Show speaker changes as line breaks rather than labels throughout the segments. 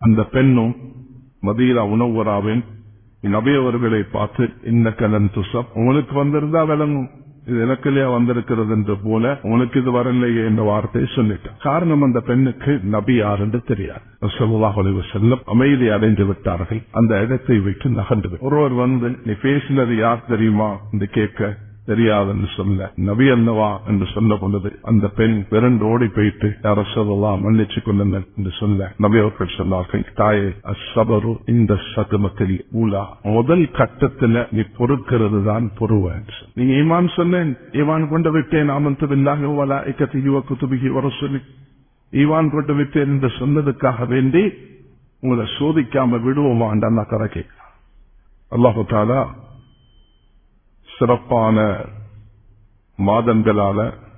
அந்த பெண்ணும் மதீரா உணவுராவின் நபியவர்களை பார்த்து இந்த கலன் துசப் உங்களுக்கு வந்திருந்தா விளங்கும் இது எனக்குள்ளே வந்திருக்கிறது என்று போல உனக்கு இது வரலையே என்ற வார்த்தையை சொல்லிட்டான் காரணம் அந்த பெண்ணுக்கு நபி யார் என்று தெரியாது ரசூலுல்லாஹி அலைஹி வஸல்லம் அமைதி அடைந்து விட்டார்கள் அந்த இடத்தை விட்டு நகர்ந்து ஒருவர் வந்து நீ பேசினது யார் தெரியுமா என்று கேட்க தெரியாதுன்னு சொல்ல நபி அல்லவா என்று சொல்ல கொண்டது அந்த பெண் விரண்டு ஓடி போயிட்டு யார சொல்லலாம் மன்னிச்சு கொள்ளுங்கள் என்று சொல்ல நபி அவர்கள் சொன்னார்கள் தாயே அசபரு இந்த சதுமத்தில் ஊலா முதல் கட்டத்துல நீ பொறுக்கிறது தான் பொறுவ நீ ஈமான் சொன்னேன் ஈமான் கொண்டு விட்டேன் ஆமந்து பில்லாக வலா இக்கத்தையுவ குத்துபிகி வர சொல்லி ஈவான் கொண்டு விட்டேன் என்று சொன்னதுக்காக வேண்டி உங்களை சோதிக்காம விடுவோமாண்டான் நான் கதை கேட்கிறேன் அல்லாஹு தாலா சிறப்பான மாதங்களால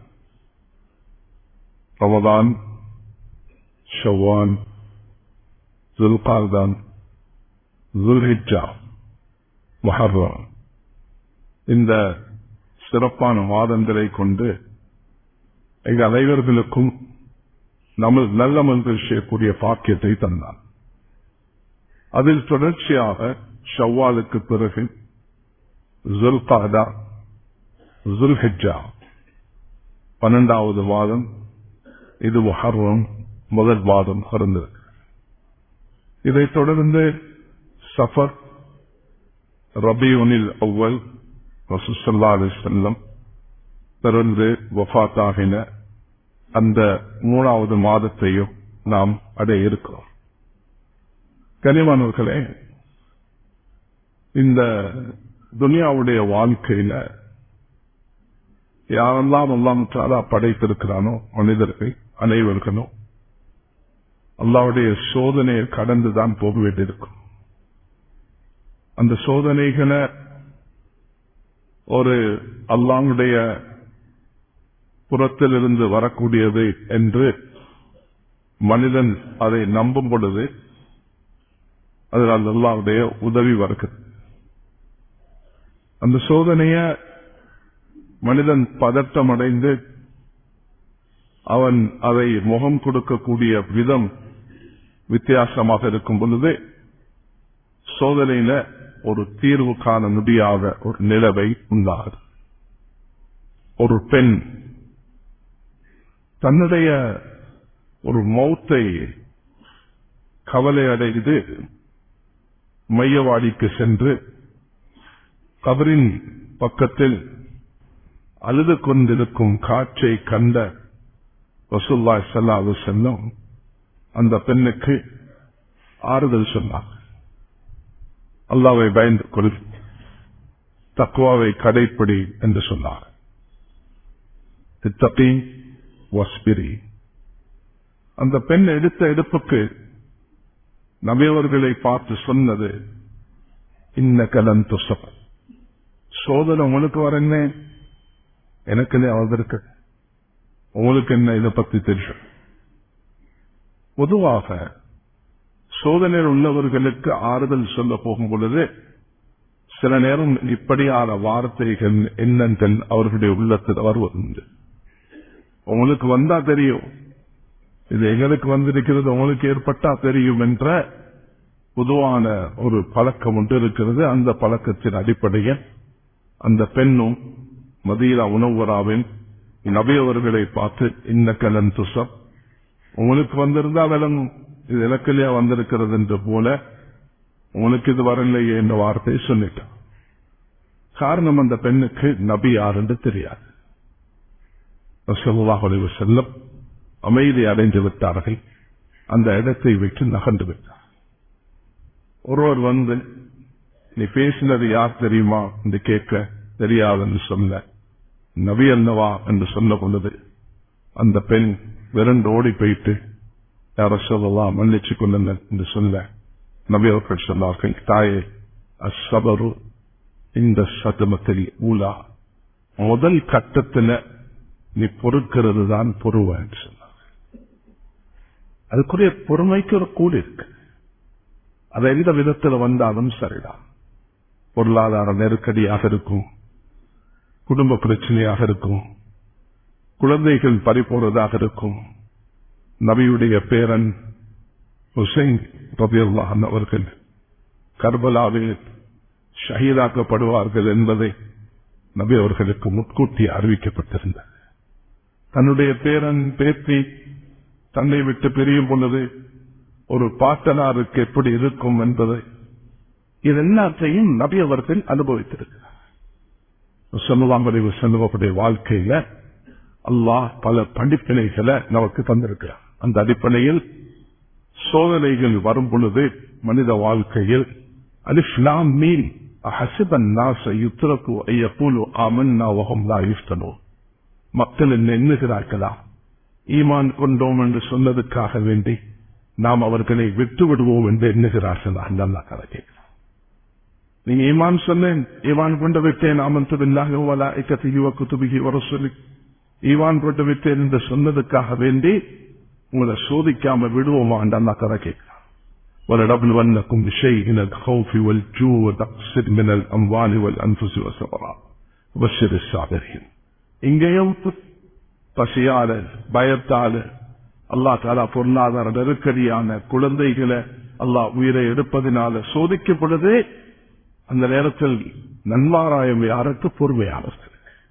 ரமதான் ஷவான் ஜுல்கார்தான் ஜுல்ஹிஜா மஹர்ரம் இந்த சிறப்பான மாதங்களை கொண்டு எங்கள் அனைவர்களுக்கும் நம்ம நல்லமல் செய்யக்கூடிய பாக்கியத்தை தந்தான் அதில் தொடர்ச்சியாக ஷவ்வாலுக்கு பிறகு ஜுல்காதா ஜுல்ஹிஜா பன்னெண்டாவது வாதம் இது முஹர்ரம் முதல் வாதம் இருந்தது இதைத் தொடர்ந்து சஃபர் ரபியுனில் அவ்வல் ரசூசல்லா அலி செல்லம் தொடர்ந்து வஃத்தாகின அந்த மூணாவது மாதத்தையும் நாம் அடைய இருக்கிறோம் கனிமானவர்களே இந்த துனியாவுடைய வாழ்க்கையில யாரெல்லாம் அல்லாமற்றாலா படைத்திருக்கிறானோ மனிதர்கள் அனைவர்களும் அல்லாவுடைய சோதனையை கடந்துதான் போக வேண்டியிருக்கும் அந்த சோதனைகளை ஒரு அல்லாவுடைய புறத்திலிருந்து வரக்கூடியது என்று மனிதன் அதை நம்பும் பொழுது அதனால் அல்லாவுடைய உதவி வருகிறது அந்த சோதனைய மனிதன் பதட்டம் அடைந்து அவன் அதை முகம் கொடுக்கக்கூடிய விதம் வித்தியாசமாக இருக்கும் பொழுது சோதனையில ஒரு தீர்வு காண முடியாத ஒரு நிலவை உண்டாகுது ஒரு பெண் தன்னுடைய ஒரு மௌத்தை கவலை அடைந்து மையவாடிக்கு சென்று கபரின் பக்கத்தில் அழுது கொண்டிருக்கும் காற்றை கண்ட ரசுல்லா சல்லாது செல்லம் அந்த பெண்ணுக்கு ஆறுதல் சொன்னார் அல்லாவை பயந்து கொள் தக்குவாவை கடைப்பிடி என்று சொன்னார் தித்தப்பி வஸ்பிரி அந்த பெண் எடுத்த எடுப்புக்கு நபியவர்களை பார்த்து சொன்னது இன்ன கலன் துசப சோதனை உங்களுக்கு வரேன்னு எனக்கு அவதற்கு உங்களுக்கு என்ன இதை பத்தி தெரியும் பொதுவாக சோதனையில் உள்ளவர்களுக்கு ஆறுதல் சொல்ல போகும் பொழுது சில நேரம் இப்படியான வார்த்தைகள் எண்ணங்கள் அவர்களுடைய உள்ளத்தில் வருவதுண்டு உங்களுக்கு வந்தா தெரியும் இது எங்களுக்கு வந்திருக்கிறது உங்களுக்கு ஏற்பட்டா தெரியும் என்ற பொதுவான ஒரு பழக்கம் ஒன்று இருக்கிறது அந்த பழக்கத்தின் அடிப்படையில் அந்த பெண்ணும் மதீரா உணவுராவின் நபியவர்களை பார்த்து இந்த கலன் துசப் உங்களுக்கு வந்திருந்தா விளங்கும் இது எனக்குள்ளே வந்திருக்கிறது என்று போல உங்களுக்கு இது வரலையே என்ற வார்த்தையை சொல்லிட்டான் காரணம் அந்த பெண்ணுக்கு நபி யார் என்று தெரியாது செல்லம் அமைதி அடைந்து விட்டார்கள் அந்த இடத்தை விட்டு நகர்ந்து விட்டார் ஒருவர் வந்து நீ பேசினது யார் தெரியுமா என்று கேட்க தெரியாதுன்னு சொல்ல நபி அல்லவா என்று சொல்ல கொண்டது அந்த பெண் விரண்டு ஓடி போயிட்டு யார சொல்லலாம் மன்னிச்சு கொள்ளுங்கள் என்று சொல்ல நபி அவர்கள் சொன்னார்கள் தாயே அசபரு இந்த சதுமத்தில் ஊலா முதல் கட்டத்தில் நீ பொறுக்கிறது தான் பொறுவ என்று சொன்னார் அதுக்குரிய பொறுமைக்கு ஒரு கூலி இருக்கு அது எந்த விதத்தில் வந்தாலும் சரிதான் பொருளாதார நெருக்கடியாக இருக்கும் குடும்ப பிரச்சனையாக இருக்கும் குழந்தைகள் பறிபோறதாக இருக்கும் நபியுடைய பேரன் ஹுசைன் ரபியுல்லாஹன் அவர்கள் கர்பலாவில் ஷஹீதாக்கப்படுவார்கள் என்பதை நபி அவர்களுக்கு முன்கூட்டி அறிவிக்கப்பட்டிருந்தது தன்னுடைய பேரன் பேத்தி தன்னை விட்டு பிரியும் பொழுது ஒரு பாட்டனாருக்கு எப்படி இருக்கும் என்பதை இது எல்லாத்தையும் நபி அவர்கள் அனுபவித்திருக்கிறார் சொல்லுவாங்க செல்வக்கூடிய வாழ்க்கையில அல்லாஹ் பல படிப்பினைகளை நமக்கு தந்திருக்கிறார் அந்த அடிப்படையில் சோதனைகள் வரும் பொழுது மனித வாழ்க்கையில் அலிஃப்லாம் மீன் அஹசிபன் நாச யுத்ரகு ஐயப்பூலு ஆமன்னா வகம் லா யுஃப்தனோ மக்கள் என்ன எண்ணுகிறார்களா ஈமான் கொண்டோம் என்று சொன்னதுக்காக வேண்டி நாம் அவர்களை விட்டு விடுவோம் என்று எண்ணுகிறார்கள் நல்லா கதை கேட்கிறார் நீங்க ஈமான் சொன்னேன் ஈவான் கொண்டு விட்டேன் ஆமந்ததில்லாக வலா இக்கத்தையுவ குத்துபிகி வர சொல்லி ஈவான் கொண்டு விட்டேன் என்று சொன்னதுக்காக வேண்டி உங்களை சோதிக்காம விடுவோமா என்று கதை கேட்கிறார் ولنبلونكم بشيء من الخوف والجوع ونقص من الأموال والأنفس والثمرات وبشر الصابرين இங்கேயும் பசியால பயத்தால அல்லா தாலா பொருளாதார நெருக்கடியான குழந்தைகளை அல்லாஹ் உயிரை எடுப்பதனால சோதிக்கப்படுதே அந்த நேரத்தில் நன்மாராயம் யாருக்கு பொறுமையானவர்கள்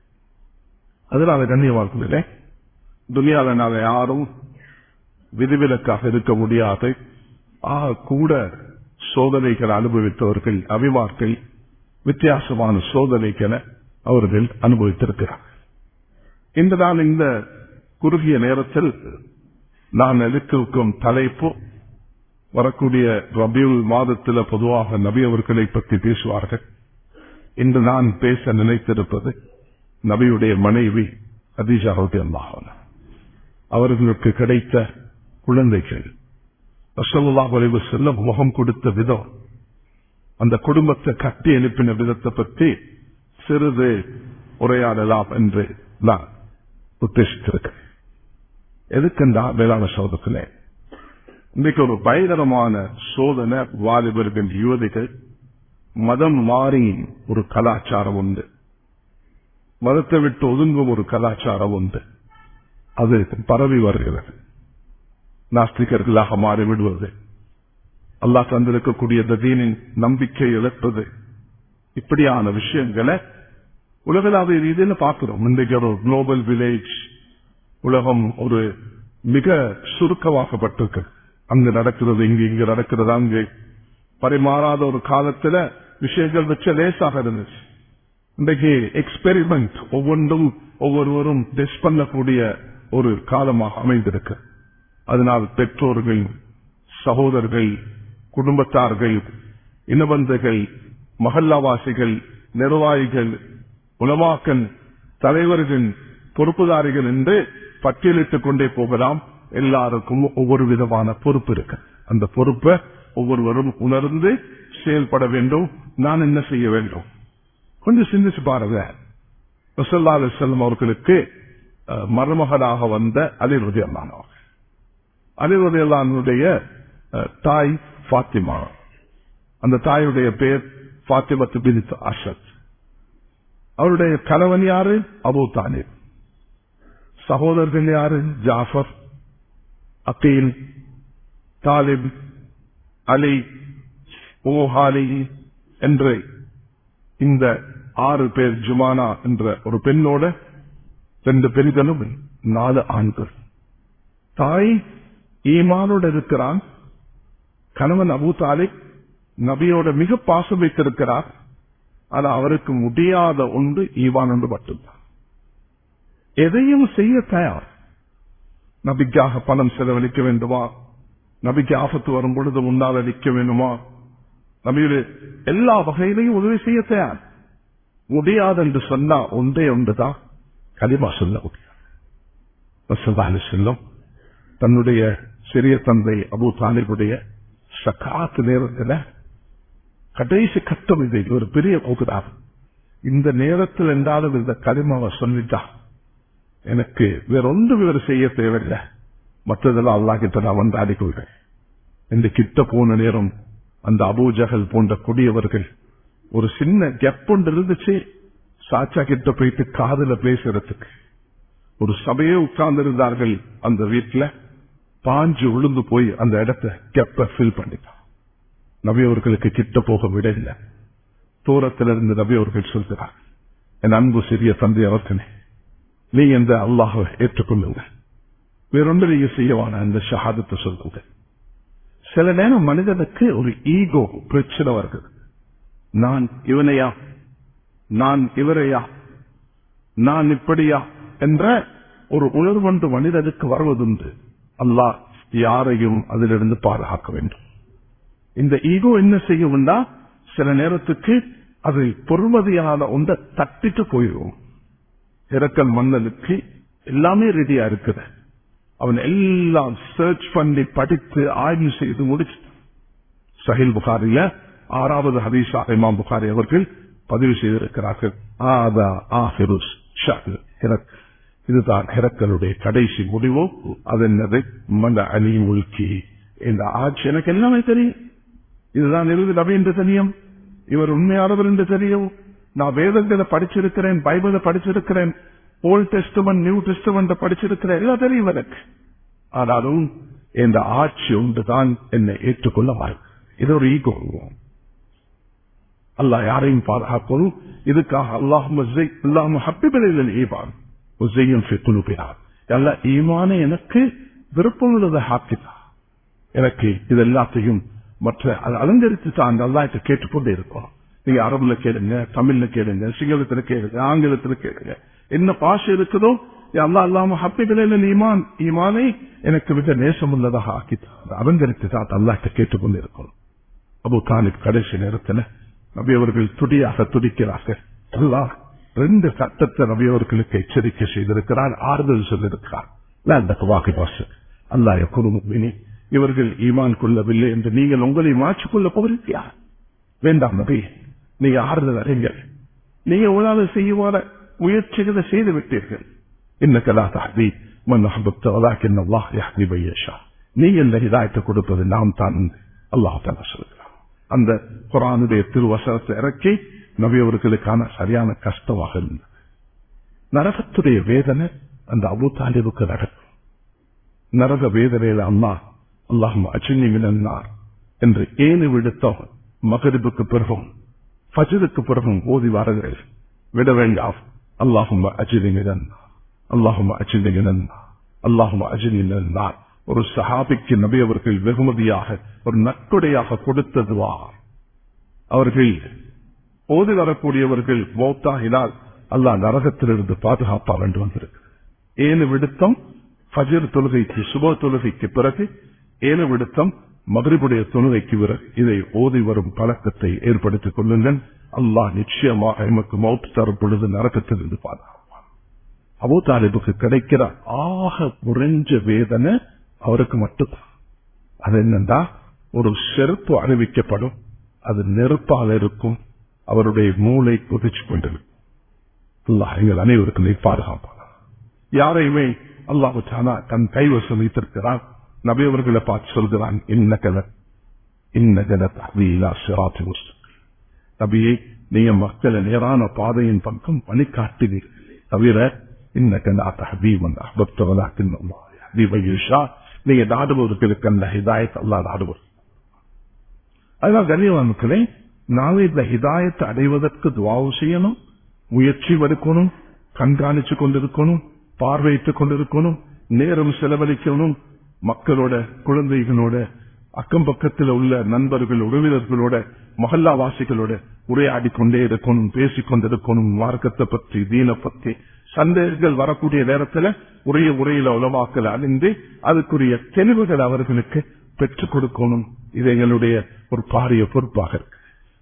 அதனால கண்ணியமாக்குதில்லை துனியாவில் நாளை யாரும் விதிவிலக்காக இருக்க முடியாது ஆக கூட சோதனைகளை அனுபவித்தவர்கள் அபிமார்கள் வித்தியாசமான சோதனைகளை அவர்கள் அனுபவித்திருக்கிறார்கள் இந்த நாள் இந்த குறுகிய நேரத்தில் நான் எடுத்திருக்கும் தலைப்பு வரக்கூடிய ரபியுல் மாதத்தில் பொதுவாக நபி அவர்களை பற்றி பேசுவார்கள் இன்று நான் பேச நினைத்திருப்பது நபியுடைய மனைவி அதிஜா ரதி அல்லாஹன் அவர்களுக்கு கிடைத்த குழந்தைகள் ரசல்லா வரைவு செல்ல முகம் கொடுத்த விதம் அந்த குடும்பத்தை கட்டி அனுப்பின விதத்தை பற்றி சிறிது உரையாடலாம் என்று நான் உத்தேசித்திருக்கிறேன் எதுக்குண்டா வேளாண் சோதத்திலே இன்னைக்கு ஒரு பயங்கரமான சோதனை வாலிபர்கள் யுவதிகள் மதம் மாறி ஒரு கலாச்சாரம் உண்டு மதத்தை விட்டு ஒதுங்கும் ஒரு கலாச்சாரம் உண்டு அது பரவி வருகிறது நாஸ்திகர்களாக மாறிவிடுவது அல்லாஹ் தந்திருக்கக்கூடிய தீனின் நம்பிக்கை இழப்பது இப்படியான விஷயங்களை உலகளாவிய ரீதியில் பார்க்கிறோம் இன்றைக்கு ஒரு குளோபல் வில்லேஜ் உலகம் ஒரு மிக சுருக்கமாகப்பட்டிருக்கு அங்கு நடக்கிறது இங்கு இங்கு நடக்கிறது அங்கு பரிமாறாத ஒரு காலத்துல விஷயங்கள் வச்ச லேசாக இருந்துச்சு இன்றைக்கு எக்ஸ்பெரிமெண்ட் ஒவ்வொன்றும் ஒவ்வொருவரும் டெஸ்ட் பண்ணக்கூடிய ஒரு காலமாக அமைந்திருக்கு அதனால் பெற்றோர்கள் சகோதரர்கள் குடும்பத்தார்கள் இனபந்தர்கள் மகல்லாவாசிகள் நிர்வாகிகள் உலமாக்கல் தலைவர்கள் பொறுப்புதாரிகள் என்று பட்டியலிட்டுக் கொண்டே போகலாம் எல்லாருக்கும் ஒவ்வொரு விதமான பொறுப்பு இருக்கு அந்த பொறுப்பை ஒவ்வொருவரும் உணர்ந்து செயல்பட வேண்டும் நான் என்ன செய்ய வேண்டும் கொஞ்சம் சிந்திச்சு பாருங்க ரசல்லா செல்லம் அவர்களுக்கு மருமகனாக வந்த அலிருதி அல்லானவர் அலிருதி அல்லானுடைய தாய் பாத்திமா அந்த தாயுடைய பெயர் பாத்திமத்து பிரித்து அஷத் அவருடைய கணவன் யாரு அபு தாலிப் சகோதரர்கள் யாரு ஜாஃபர் அக்கீல் தாலிப் அலி ஓஹாலி என்று இந்த ஆறு பேர் ஜுமானா என்ற ஒரு பெண்ணோட ரெண்டு பெண்களும் நாலு ஆண்கள் தாய் ஈமானோட இருக்கிறான் கணவன் அபு தாலிப் நபியோட மிக பாசம் வைத்திருக்கிறார் ஆனா அவருக்கு முடியாத ஒன்று ஈவான் ஒன்று மட்டும்தான் எதையும் செய்ய தயார் நபிக்காக பணம் செலவழிக்க வேண்டுமா நபிக்கு ஆபத்து வரும் பொழுது முன்னால் அளிக்க வேண்டுமா நபியுடைய எல்லா வகையிலையும் உதவி செய்ய தயார் முடியாது என்று சொன்னா ஒன்றே ஒன்றுதான் கலிமா சொல்ல முடியாது செல்லும் தன்னுடைய சிறிய தந்தை அபு தாலிபுடைய சக்காத்து நேரத்தில் கடைசி கட்டம் இது ஒரு பெரிய போகுதார் இந்த நேரத்தில் என்றாலும் இந்த களிமாவை சொல்லிட்டா எனக்கு வேற ஒன்று வேறு செய்ய தேவையில்லை மற்றதெல்லாம் அல்லா கிட்ட நான் வந்து அடிக்கொள்கிறேன் இந்த கிட்ட போன நேரம் அந்த அபூஜகல் போன்ற கொடியவர்கள் ஒரு சின்ன கெப் ஒன்று இருந்துச்சு சாச்சா கிட்ட போயிட்டு காதல பேசுறதுக்கு ஒரு சபையே உட்கார்ந்து இருந்தார்கள் அந்த வீட்டில் பாஞ்சு உளுந்து போய் அந்த இடத்தை கெப்ப ஃபில் பண்ணிட்டான் நபி அவர்களுக்கு கிட்ட போக விடவில்லை தூரத்திலிருந்து நபி அவர்கள் சொல்கிறார் என் அன்பு சிறிய தந்தை அவர்களே நீ எந்த அல்லாஹை ஏற்றுக்கொள்ளுங்க வேறொன்று நீங்க செய்யவான அந்த ஷஹாதத்தை சொல்லுங்க சில நேரம் மனிதனுக்கு ஒரு ஈகோ பிரச்சனை வருகிறது நான் இவனையா நான் இவரையா நான் இப்படியா என்ற ஒரு உணர்வொன்று மனிதனுக்கு வருவதுண்டு அல்லாஹ் யாரையும் அதிலிருந்து பாதுகாக்க வேண்டும் இந்த ஈகோ என்ன செய்யும்னா சில நேரத்துக்கு அது பொறுமதியான ஒன்றை தட்டிட்டு போயிடும் இறக்கல் மன்னனுக்கு எல்லாமே ரெடியா இருக்குது அவன் எல்லாம் சர்ச் பண்ணி படித்து ஆய்வு செய்து முடிச்சுட்டான் சஹில் புகாரில ஆறாவது ஹதீஷாக இமாம் புகாரி அவர்கள் பதிவு செய்திருக்கிறார்கள் ஆதா ஆஹிருஸ் இதுதான் ஹெரக்கலுடைய கடைசி முடிவோ அது என்னது மந்த அலி உல்கி இந்த ஆட்சி எனக்கு எல்லாமே தெரியும் இதுதான் இறுதி நபி என்று தெரியும் இவர் உண்மையானவர் என்று தெரியும் நான் வேதங்களை படிச்சிருக்கிறேன் பைபிளை படிச்சிருக்கிறேன் ஓல்ட் டெஸ்ட்மெண்ட் நியூ டெஸ்ட்மெண்ட் படிச்சிருக்கிறேன் எல்லாம் தெரியும் எனக்கு ஆனாலும் இந்த ஆட்சி ஒன்றுதான் என்னை ஏற்றுக்கொள்ள வாய் இது ஒரு ஈகோ அல்லாஹ் யாரையும் பாதுகாக்கணும் இதுக்காக அல்லாஹும் அல்லாஹும் ஹப்பிபில் ஈபான் உசையும் குழுப்பினார் அல்ல ஈமானே எனக்கு விருப்பமுள்ளதை ஹாக்கிதா எனக்கு இது எல்லாத்தையும் மற்ற அதை அலங்கரித்து தான் அல்லாஹத்தை கேட்டுக்கொண்டே இருக்கணும் நீங்க அரபுல கேளுங்க தமிழ்ல கேளுங்க சிங்களத்துல கேளுங்க ஆங்கிலத்துல கேளுங்க என்ன பாஷை இருக்குதோ அல்லா அல்லாம ஹப்பிபில ஈமான் ஈமானை எனக்கு மிக நேசம் உள்ளதாக ஆக்கித்தான் அலங்கரித்து தான் அல்லாஹத்தை கேட்டுக்கொண்டு இருக்கணும் அபு தாலிப் கடைசி நேரத்தில் நபி அவர்கள் துடியாக துடிக்கிறார்கள் அல்லாஹ் ரெண்டு சட்டத்தை நபி அவர்களுக்கு எச்சரிக்கை செய்திருக்கிறார் ஆறுதல் சொல்லியிருக்கிறார் வாக்கு பாச அல்லாஹ் குருமினி இவர்கள் ஈமான் கொள்ளவில்லை என்று நீங்கள் உங்களை மாற்றிக்கொள்ள போகிறீர்களா வேண்டாம் நபி நீங்க ஆறுதல் அறிங்கள் நீங்க உங்களால் செய்யுவார முயற்சிகளை செய்து விட்டீர்கள் இன்னக்கலா தாதி மன் அஹபத்த வலாக்கின் அல்லாஹ் யஹ்தி பையஷா நீ இந்த ஹிதாயத்தை கொடுப்பது நாம் தான் அல்லாஹ் தாலா சொல்கிறார் அந்த குரானுடைய திருவசனத்தை இறக்கி நபி அவர்களுக்கான சரியான கஷ்டமாக இருந்தது நரகத்துடைய வேதனை அந்த அபு தாலிபுக்கு நடக்கும் நரக வேதனையில அம்மா அல்லாஹும் அச்சினி மினார் என்று ஏழு விடுத்தோம் மகரிபுக்கு பிறகும் ஃபஜருக்கு பிறகும் ஓதி வாருங்கள் விட வேண்டாம் அல்லாஹும் அஜினி மினன் அல்லாஹும் அஜினி மினன் அல்லாஹும் அஜினி மினார் ஒரு சஹாபிக்கு நபி அவர்கள் வெகுமதியாக ஒரு நட்புடையாக கொடுத்ததுவா அவர்கள் ஓதி வரக்கூடியவர்கள் மௌத்தாகினால் அல்லாஹ் நரகத்திலிருந்து பாதுகாப்பா வேண்டும் வந்திருக்கு ஏழு விடுத்தம் ஃபஜர் தொழுகைக்கு சுப தொழுகைக்கு பிறகு ஏழு விடுத்தம் மகரிபுடைய தொழுகைக்கு பிறகு இதை ஓதி வரும் பழக்கத்தை ஏற்படுத்திக் கொள்ளுங்கள் அல்லாஹ் நிச்சயமாக எமக்கு மௌத்து தரும் பொழுது நரகத்திலிருந்து பாதுகாப்பான் அபோ தாலிபுக்கு கிடைக்கிற ஆக குறைஞ்ச வேதனை அவருக்கு மட்டும்தான் அது என்னன்னா ஒரு செருப்பு அறிவிக்கப்படும் அது நெருப்பாக இருக்கும் அவருடைய மூளை கொதிச்சு கொண்டிருக்கும் அல்லாஹ் எங்கள் அனைவருக்கும் நீ பாதுகாப்பான யாரையுமே அல்லாஹு தானா தன் கைவசம் வைத்திருக்கிறான் நபியவர்களை பார்த்து சொல்கிறான் இன்ன கல இன்ன கல தஹ்வீலா சிராத்தி நபியை நீங்க மக்களை நேரான பாதையின் பக்கம் பணி காட்டுவீர்கள் தவிர இன்ன கலா தஹ்வீமன் அஹ்பப்தவலாக்கின் ஹபீபையுஷா நீங்க நாடுபவர்களுக்கு அந்த ஹிதாயத் அல்லா நாடுவர் அதனால் கண்ணியவான்களே நாளை இந்த ஹிதாயத்தை அடைவதற்கு துவாவு செய்யணும் முயற்சி எடுக்கணும் கண்காணிச்சு கொண்டிருக்கணும் பார்வையிட்டுக் கொண்டிருக்கணும் நேரம் செலவழிக்கணும் மக்களோட குழந்தைகளோட அக்கம் பக்கத்தில் உள்ள நண்பர்கள் உறவினர்களோட மஹல்லா வாசிகளோட உரையாடி கொண்டே இருக்கணும் பேசிக் கொண்டிருக்கணும் மார்க்கத்தை பற்றி தீன பற்றி சந்தேகங்கள் வரக்கூடிய நேரத்தில் உரிய உரையில உலமாக்கல் அணிந்து அதுக்குரிய தெளிவுகள் அவர்களுக்கு பெற்றுக் கொடுக்கணும் இது எங்களுடைய ஒரு பாரிய பொறுப்பாக இருக்கு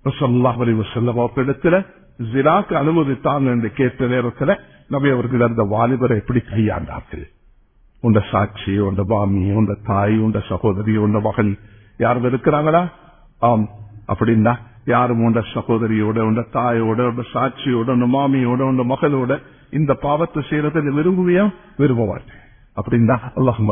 இடத்துல ஜிராக்கு அனுமதித்தான் என்று கேட்ட நேரத்தில் நபி அவர்கள் அந்த வாலிபரை எப்படி கையாண்டார்கள் உண்ட சாட்சி உண்ட மாமி உண்ட தாய் உண்ட சகோதரி உண்ட மகள் யாரும் இருக்கிறாங்களா ஆம் அப்படின்னா யாரும் உண்ட சகோதரியோட உண்ட தாயோட உண்ட சாட்சியோட உண்ட மாமியோட உண்ட மகளோட இந்த பாவத்தை செய்யறதை விரும்புவியா விரும்ப மாட்டேன் அப்படின்னா அல்லாஹ்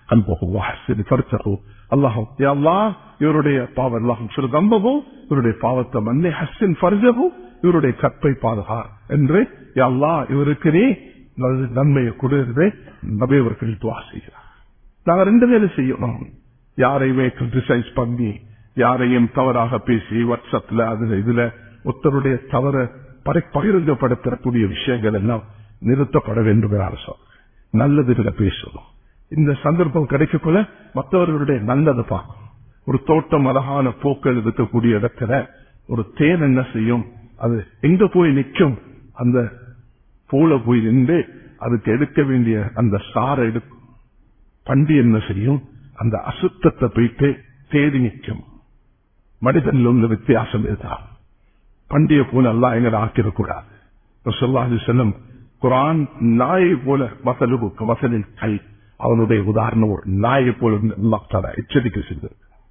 அல்லாஹ் இவருடைய பாவம் அல்லாஹும் சிறு கம்பவும் இவருடைய பாவத்தை மண்ணை ஹஸ்ஸின் ஃபர்ஜவும் இவருடைய கற்பை பாதுகா என்று அல்லா இவருக்கு நீ நன்மையை கொடுத்து நபியவர்கள் துவா செய்கிறார் நாங்க ரெண்டு வேலை செய்யணும் யாரையுமே கிரிட்டிசைஸ் பண்ணி யாரையும் தவறாக பேசி வாட்ஸ்அப்ல அதுல இதுல ஒருத்தருடைய தவற பரி- பகிரங்கப்படுத்தக்கூடிய விஷயங்கள் எல்லாம் நிறுத்தப்பட வேண்டும் என அரசு நல்லதுல பேசணும் இந்த சந்தர்ப்பம் கிடைக்கக்குள்ள மற்றவர்களுடைய நல்லதை பார்க்கணும் ஒரு தோட்டம் அழகான பூக்கள் இருக்கக்கூடிய இடத்துல ஒரு தேன் என்ன செய்யும் அது எங்க போய் நிற்கும் அந்த பூல போய் நின்று அதுக்கு எடுக்க வேண்டிய அந்த சாரை எடுக்கும் பண்டி என்ன செய்யும் அந்த அசுத்தத்தை போயிட்டு தேடி நிற்கும் மனிதனில் உள்ள வித்தியாசம் இதுதான் பண்டிய போல எல்லாம் எங்களை ஆக்கிடக்கூடாது சொல்லாது செல்லும் குரான் நாயை போல வசலுக்கு வசலில் கை அவனுடைய உதாரணம் ஒரு நாயை போல அல்லாஹ் தஆலா எச்சரிக்கை செய்தது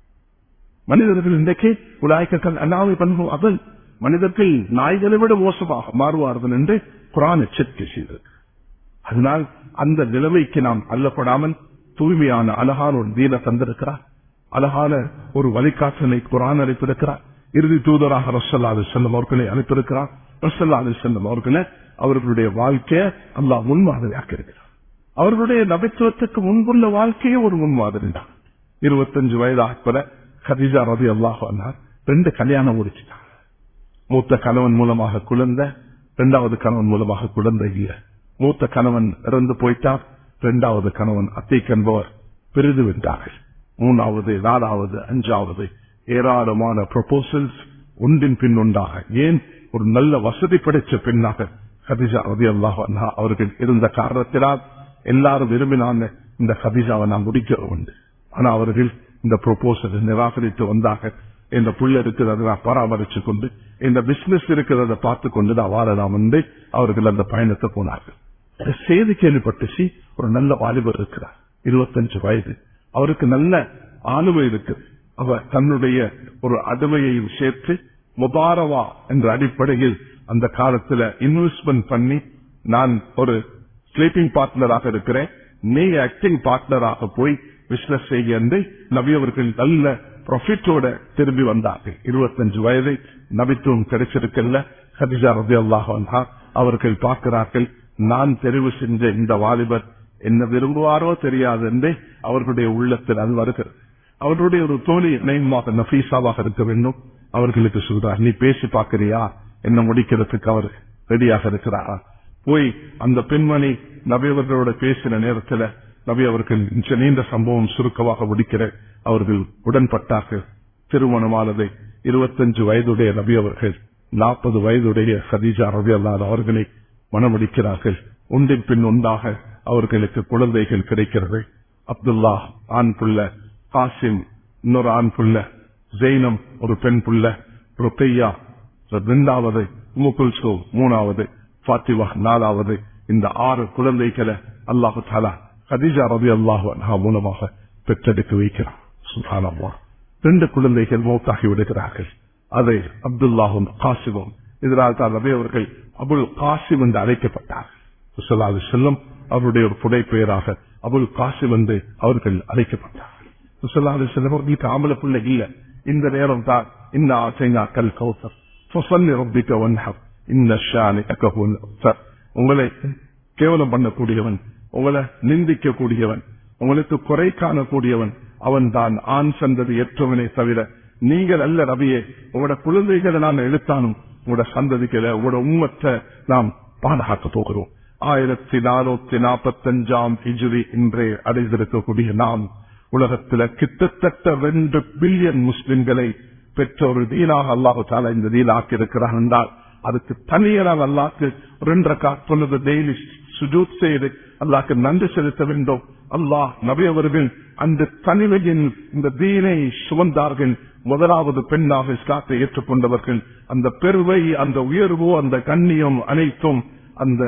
மனிதர்கள் இன்றைக்கு உலாய்க்கல் அண்ணாவை பண்பு அவள் மனிதர்கள் நாய்களை விட மோசமாக மாறுவார்கள் என்று குரான் எச்சரிக்கை செய்தது அதனால் அந்த நிலைமைக்கு நாம் அல்லப்படாமல் தூய்மையான அழகான ஒரு தீன தந்திருக்கிறார் அழகான ஒரு வழிகாட்டலை குரான் அனுப்பியிருக்கிறார் இறுதி தூதராக ரசல்லாது செல்லும் அவர்களை அனுப்பியிருக்கிறார் ரசல்லாது செல்லும் அவர்களை அவர்களுடைய வாழ்க்கையை அல்லாஹ் முன்மாதிரியாக்க இருக்கிறார் அவர்களுடைய நபித்துவத்துக்கு முன்புள்ள வாழ்க்கையே ஒரு முன்மாதிரி தான் இருபத்தஞ்சு வயதாக கதிஜா ரதி அல்லாஹ் ரெண்டு கல்யாணம் முடிச்சுட்டாங்க மூத்த கணவன் மூலமாக குழந்தை இரண்டாவது கணவன் மூலமாக குழந்தை இல்ல மூத்த கணவன் இறந்து போயிட்டார் இரண்டாவது கணவன் அத்தைக் என்பவர் பெரிது வென்றார்கள் மூணாவது நாலாவது அஞ்சாவது ஏராளமான ப்ரொபோசல்ஸ் ஒன்றின் பின் ஒன்றாக ஏன் ஒரு நல்ல வசதி படைச்ச பெண்ணாக கதிஜா ரதி அல்லாஹ் அவர்கள் இருந்த காரணத்தினால் எல்லாரும் விரும்பினாங்க இந்த கதிஜாவை நான் முடிக்க உண்டு ஆனா அவர்கள் இந்த ப்ரொபோசலை நிராகரித்து வந்தாங்க இந்த புள்ள இருக்கிறத நான் பராமரிச்சு கொண்டு இந்த பிசினஸ் இருக்கிறத பார்த்து கொண்டு நான் வாழலாம் வந்து அவர்கள் அந்த பயணத்தை போனார்கள் இந்த செய்தி கேள்விப்பட்டுச்சு ஒரு நல்ல வாலிபர் இருக்கிறார் இருபத்தஞ்சு வயது அவருக்கு நல்ல ஆளுமை இருக்குது அவர் தன்னுடைய ஒரு அடிமையையும் சேர்த்து முபாரவா என்ற அடிப்படையில் அந்த காலத்துல இன்வெஸ்ட்மெண்ட் பண்ணி நான் ஒரு ஸ்லீப்பிங் பார்ட்னராக இருக்கிறேன் நீ ஆக்டிங் பார்ட்னராக போய் பிசினஸ் செய்ய என்று நபி அவர்கள் நல்ல ப்ராஃபிட்டோட திரும்பி வந்தார்கள் இருபத்தஞ்சு வயது நபித்துவம் கிடைச்சிருக்கல ஹதிஜா ரபி அல்லாஹ் அவர்கள் பார்க்கிறார்கள் நான் தெரிவு செஞ்ச இந்த வாலிபர் என்ன விரும்புவாரோ தெரியாது என்றே அவர்களுடைய உள்ளத்தில் அது வருகிறது அவர்களுடைய ஒரு தோழி நயமாக நபீசாவாக இருக்க வேண்டும் அவர்களுக்கு சொல்றார் நீ பேசி பார்க்கறியா என்ன முடிக்கிறதுக்கு அவர் ரெடியாக இருக்கிறாரா போய் அந்த பெண்மணி நபி அவர்களோட பேசின நேரத்தில் நபி அவர்கள் இந்த நீண்ட சம்பவம் சுருக்கமாக முடிக்கிற அவர்கள் உடன்பட்டார்கள் திருமணமானதை இருபத்தஞ்சு வயதுடைய நபி அவர்கள் நாற்பது வயதுடைய சதீஜா ரவி அல்லாத அவர்களை மனமுடிக்கிறார்கள் ஒன்றின் பின் ஒன்றாக அவர்களுக்கு குழந்தைகள் கிடைக்கிறது அப்துல்லா ஆண் புள்ள காசிம் இன்னொரு ஆண் புள்ள ஜெயினம் ஒரு பெண் புள்ள ருக்கையா இரண்டாவது முகுல்சோ மூணாவது பாத்திவா நாலாவது இந்த ஆறு குழந்தைகளை அல்லாஹு தாலா கதிஜா ரவி அல்லாஹு மூலமாக பெற்றெடுக்க வைக்கிறார் சுல்தானம்மா ரெண்டு குழந்தைகள் மௌத்தாகி விடுகிறார்கள் அதை அப்துல்லாஹும் காசிமும் இதனால் தான் ரவி அவர்கள் அபுல் காசிம் என்று அழைக்கப்பட்டார் சொல்லாது செல்லும் அவருடைய ஒரு புடை பெயராக அபுல் காசிம் என்று அவர்கள் அழைக்கப்பட்டார்கள் சொல்லாது செல்லும் அவர்களுக்கு ஆம்பளை பிள்ளை இல்ல இந்த நேரம் தான் இந்த ஆசைனா கல் கௌசர் சொசல்லி ரப்பிக்க ஒன்ஹப் இந்த ஷானி அக்கஹுல் அப்சர் உங்களை கேவலம் பண்ணக்கூடியவன் உங்களை நிந்திக்க கூடியவன் உங்களுக்கு குறை காணக்கூடியவன் அவன் தான் ஆண் சந்ததி ஏற்றவனே தவிர நீங்கள் அல்ல ரவியே உங்களோட குழந்தைகளை நான் எழுத்தானும் உங்களோட சந்ததிகளை உங்களோட உம்மத்தை நாம் பாதுகாக்க போகிறோம் ஆயிரத்தி நானூத்தி நாற்பத்தஞ்சாம் ஹிஜ்ரி இன்றே அடைந்திருக்கக்கூடிய நாம் உலகத்துல கிட்டத்தட்ட ரெண்டு பில்லியன் முஸ்லிம்களை பெற்ற ஒரு தீனாக அல்லாஹு தாலா இந்த தீனாக்கி இருக்கிறார் என்றால் அதுக்கு தனியராக அல்லாக்கு ரெண்டரை காத்துள்ளது டெய்லி சுஜூத் செய்து அல்லாக்கு நன்றி செலுத்த வேண்டும் அல்லாஹ் நபி அவர்கள் அந்த தனிமையின் இந்த தீனை சுமந்தார்கள் முதலாவது பெண்ணாக இஸ்லாத்தை ஏற்றுக்கொண்டவர்கள் அந்த பெருவை அந்த உயர்வு அந்த கண்ணியம் அனைத்தும் அந்த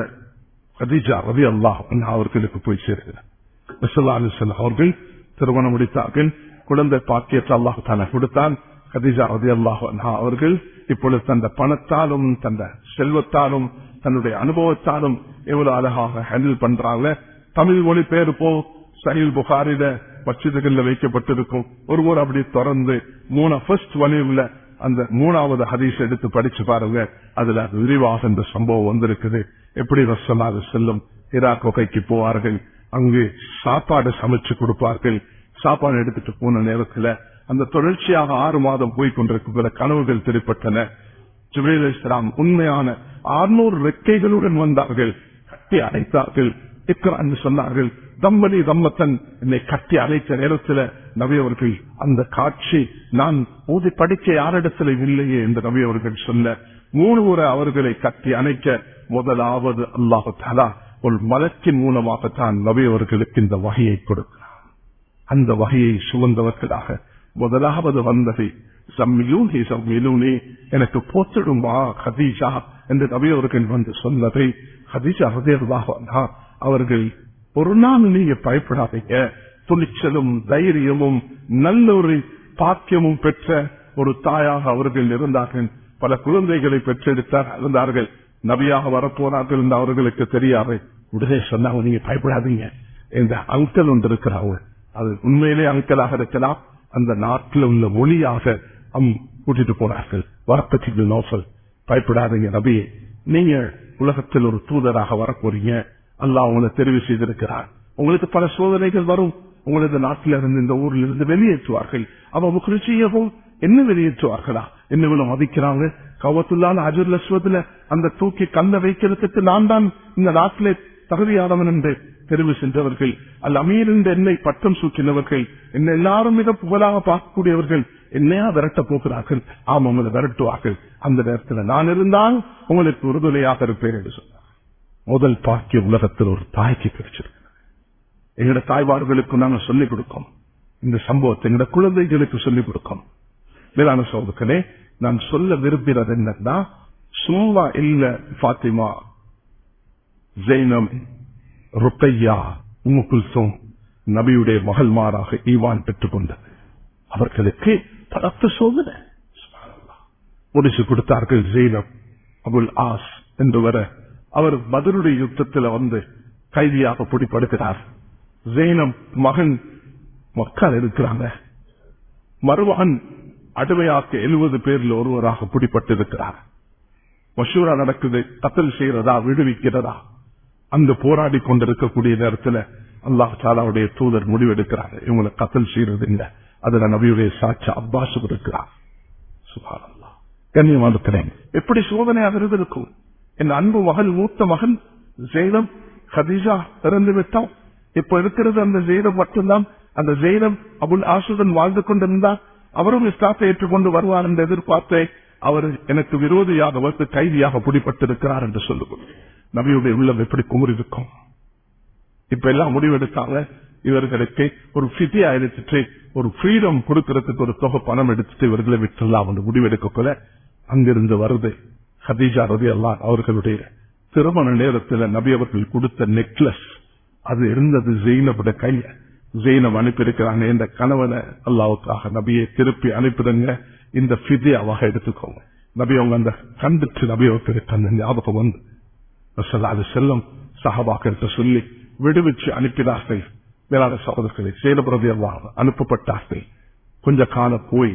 கதிஜா ரவி அல்லாஹ் அவர்களுக்கு போய் சேர்கிறார் அவர்கள் திருமணம் முடித்தார்கள் குழந்தை பாக்கியத்தை அல்லாஹு தான கொடுத்தான் கதிஜா ரதி அல்லாஹ் அவர்கள் இப்பொழுது தந்த பணத்தாலும் தந்த செல்வத்தாலும் தன்னுடைய அனுபவத்தாலும் எவ்வளவு அழகாக ஹேண்டில் பண்றாங்க தமிழ் மொழி பேரு போ சஹில் புகாரில மச்சிதுகள்ல வைக்கப்பட்டிருக்கும் ஒருவர் அப்படி தொடர்ந்து மூணு ஃபர்ஸ்ட் வலியுள்ள அந்த மூணாவது ஹதீஸ் எடுத்து படிச்சு பாருங்க அதுல விரிவாக இந்த சம்பவம் வந்திருக்குது எப்படி ரசலாது செல்லும் ஹிரா குகைக்கு போவார்கள் அங்கு சாப்பாடு சமைச்சு கொடுப்பார்கள் சாப்பாடு எடுத்துட்டு போன நேரத்துல அந்த தொடர்ச்சியாக ஆறு மாதம் போய் கொண்டிருக்கிற கனவுகள் திரைப்பட்டன ஜிப்ரீல் இஸ்லாம் உண்மையான ஆறுநூறு ரெக்கைகளுடன் வந்தார்கள் கட்டி அடைத்தார்கள் இக்ரான்னு சொன்னார்கள் தம்பலி தம்மத்தன் என்னை கட்டி அழைத்த நேரத்தில் நபி அவர்கள் அந்த காட்சி நான் ஊதி படிக்க யாரிடத்தில் இல்லையே என்று நபி அவர்கள் சொல்ல மூணு முறை அவர்களை கட்டி அணைக்க முதலாவது அல்லாஹு தலா ஒரு மலத்தின் மூலமாகத்தான் நபி அவர்களுக்கு இந்த வகையை கொடுக்கிறார் அந்த வகையை சுமந்தவர்களாக முதலாவது வந்ததை சம்மியூனி சம்மியூனி எனக்கு போத்திடுமா ஹதீஜா என்று நபி அவர்கள் வந்து சொன்னதை ஹதீஜா ஹதேர்வாக அவர்கள் ஒரு நாள் நீங்க பயப்படாதீங்க துணிச்சலும் தைரியமும் நல்ல ஒரு பாக்கியமும் பெற்ற ஒரு தாயாக அவர்கள் இருந்தார்கள் பல குழந்தைகளை பெற்றெடுத்தார் இருந்தார்கள் நபியாக வரப்போனார்கள் என்று அவர்களுக்கு தெரியாது உடனே சொன்னாங்க நீங்க பயப்படாதீங்க இந்த அங்கல் ஒன்று இருக்கிறாங்க அது உண்மையிலே அங்கலாக இருக்கலாம் அந்த நாட்டில் உள்ள மொழியாக அம் கூட்டிட்டு போனார்கள் வரப்பற்றி நோசல் பயப்படாதீங்க நபியே நீங்க உலகத்தில் ஒரு தூதராக வரப்போறீங்க அல்லாஹ் உங்களை தெரிவு செய்திருக்கிறார் உங்களுக்கு பல சோதனைகள் வரும் உங்களது நாட்டில் இருந்து இந்த ஊரில் இருந்து வெளியேற்றுவார்கள் அவ முக்கியவும் என்ன வெளியேற்றுவார்களா என்ன இவ்வளவு மதிக்கிறாங்க கவத்துள்ளான அஜுர் லஸ்வத்துல அந்த தூக்கி கல்ல வைக்கிறதுக்கு நான் தான் இந்த நாட்டிலே தகுதியானவன் என்று தெரிவு சென்றவர்கள் அல்ல அமீர் என்ற என்னை பட்டம் சூக்கினவர்கள் என்ன எல்லாரும் மிக புகழாக பார்க்கக்கூடியவர்கள் என்னையா விரட்ட போகிறார்கள் ஆம் உங்களை விரட்டுவார்கள் அந்த நேரத்தில் நான் இருந்தால் உங்களுக்கு உறுதுணையாக இருப்பேன் என்று சொன்னார் முதல் பாக்கிய உலகத்தில் ஒரு தாய்க்கு கிடைச்சிருக்கு எங்கட தாய்மார்களுக்கு நாங்கள் சொல்லிக் கொடுக்கோம் இந்த சம்பவத்தை எங்கட குழந்தைகளுக்கு சொல்லிக் கொடுக்கோம் மேலான சோதர்களே நான் சொல்ல விரும்புகிறது என்னன்னா சும்மா இல்ல பாத்திமா ஜெய்னம் ருக்கையா உம்மு குல்சோம் நபியுடைய மகள்மாராக ஈவான் பெற்றுக் கொண்டது அவர்களுக்கு பலத்த சோதனை முடிச்சு கொடுத்தார்கள் ஜெயினம் அபுல் ஆஸ் என்று வர அவர் பதிலுடைய யுத்தத்தில் வந்து கைதியாக பிடிப்படுகிறார் ஜெயினம் மகன் மக்கள் இருக்கிறாங்க மறுவான் அடிமையாக்க எழுபது பேரில் ஒருவராக பிடிப்பட்டிருக்கிறார் மஷூரா நடக்குது கத்தல் செய்யறதா விடுவிக்கிறதா அந்த போராடி கொண்டிருக்கக்கூடிய நேரத்தில் அல்லாஹ் சாலாவுடைய தூதர் முடிவெடுக்கிறார் இவங்களை கத்தல் செய்யறது இல்ல அதுல நபியுடைய சாட்சி அப்பாஸ் இருக்கிறார் சுபாரல்லா கண்ணியமா இருக்கிறேன் எப்படி சோதனையாக இருந்திருக்கும் என் அன்பு மகள் மூத்த மகன் ஜெயிலம் ஹதீஜா இறந்து விட்டான் இப்ப இருக்கிறது அந்த ஜெயிலம் மட்டும்தான் அந்த ஜெயிலம் அபுல் ஆசுடன் வாழ்ந்து கொண்டிருந்தார் அவரும் இஸ்லாத்தை ஏற்றுக்கொண்டு வருவார் என்று எதிர்பார்த்தே அவர் எனக்கு விரோதியாக வந்து கைதியாக பிடிப்பட்டிருக்கிறார் என்று சொல்லுவோம் நபியுடைய உள்ளம் எப்படி குமுறி இருக்கும் இப்ப எல்லாம் முடிவெடுத்தாங்க இவர்களுக்கு ஒரு சிட்டி எடுத்துட்டு ஒரு ஃப்ரீடம் கொடுக்கறதுக்கு ஒரு தொகை பணம் எடுத்துட்டு இவர்களை விட்டுலாம் என்று முடிவெடுக்கக்குள்ள அங்கிருந்து வருது ஹதீஜா ரதி அல்லா அவர்களுடைய திருமண நேரத்தில் நபி அவர்கள் கொடுத்த நெக்லஸ் அது இருந்தது ஜெயினபுட கையில ஜெயினம் அனுப்பியிருக்கிறாங்க இந்த கணவனை அல்லாவுக்காக நபியை திருப்பி அனுப்பிடுங்க இந்த பிதியாவாக எடுத்துக்கோங்க நபி அவங்க அந்த கண்டுட்டு நபி அவர்களுக்கு அந்த ஞாபகம் வந்து அது செல்லும் சஹபாக்கிட்ட சொல்லி விடுவிச்சு அனுப்பினார்கள் மேலான சகோதரர்களை சேலபிரதி அல்லாஹ் அனுப்பப்பட்டார்கள் கொஞ்ச காலம் போய்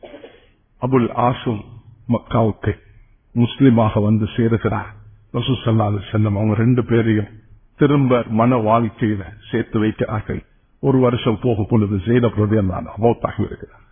அபுல் ஆசும் மக்காவுக்கு முஸ்லிமாக வந்து சேருகிறார் ரசூசல்லாது செல்லம் அவங்க ரெண்டு பேரையும் திரும்ப மன வாழ்க்கையில சேர்த்து வைக்கிறார்கள் ஒரு வருஷம் போகும் பொழுது ஜெயினப் ரதியல்லான் அமௌத்தாகி இருக்கிறார்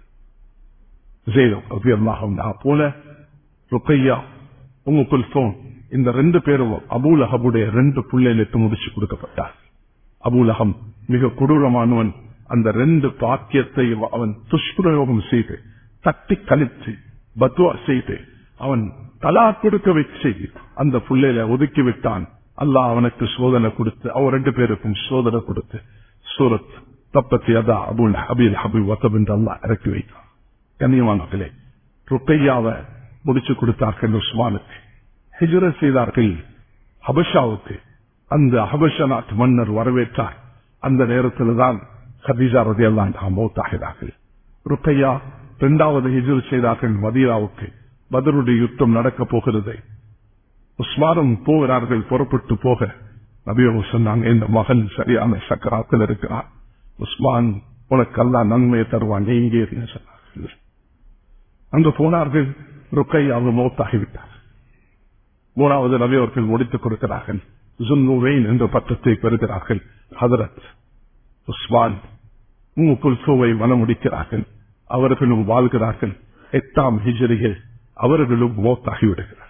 ஜெயினப் ரதியல்லாஹம் நான் போல ருக்கையா உங்க குல்போன் இந்த ரெண்டு பேரும் அபூல் அஹபுடைய ரெண்டு பிள்ளைகளுக்கு முடிச்சு கொடுக்கப்பட்டார் அபூல் அகம் மிக கொடூரமானவன் அந்த ரெண்டு பாக்கியத்தையும் அவன் துஷ்பிரயோகம் செய்து தட்டி கழித்து பத்வா செய்து அவன் தலா கொடுக்க வச்சு அந்த புள்ளையில ஒதுக்கி விட்டான் அல்லாஹ் அவனுக்கு சோதனை கொடுத்து அவன் ரெண்டு பேருக்கும் சோதனை கொடுத்து சூரத் தப்பத்தி அதா அபுல் அபில் ஹபி வத்தப் என்று அல்லாஹ் இறக்கி வைத்தான் கண்ணியமானவர்களே ருக்கையாவை முடிச்சு கொடுத்தார்கள் உஸ்மானுக்கு ஹிஜர செய்தார்கள் ஹபஷாவுக்கு அந்த ஹபஷ நாட்டு மன்னர் வரவேற்றார் அந்த நேரத்தில் தான் ஹதீஜா ரதி அல்லான் மௌத்தாகிறார்கள் ருக்கையா இரண்டாவது ஹிஜர் செய்தார்கள் மதீராவுக்கு பதிலுடைய யுத்தம் நடக்கப் போகிறது உஸ்மானும் போகிறார்கள் புறப்பட்டு போக நபியவங்க சொன்னாங்க இந்த மகன் சரியான சக்கராத்தில் இருக்கிறார் உஸ்மான் உனக்கெல்லாம் நன்மையை தருவான் எங்கே சொன்னார்கள் அங்கு போனார்கள் ருக்கை அவங்க மௌத்தாகிவிட்டார் மூணாவது நபி அவர்கள் முடித்துக் கொடுக்கிறார்கள் ஜுன்னூரைன் என்ற பட்டத்தை பெறுகிறார்கள் ஹதரத் உஸ்மான் குல்சோவை மனமுடிக்கிறார்கள் அவர்களும் வாழ்கிறார்கள் எட்டாம் ஹிஜரிகள் அவர்களும் மோத்தாகிவிடுகிறார்கள்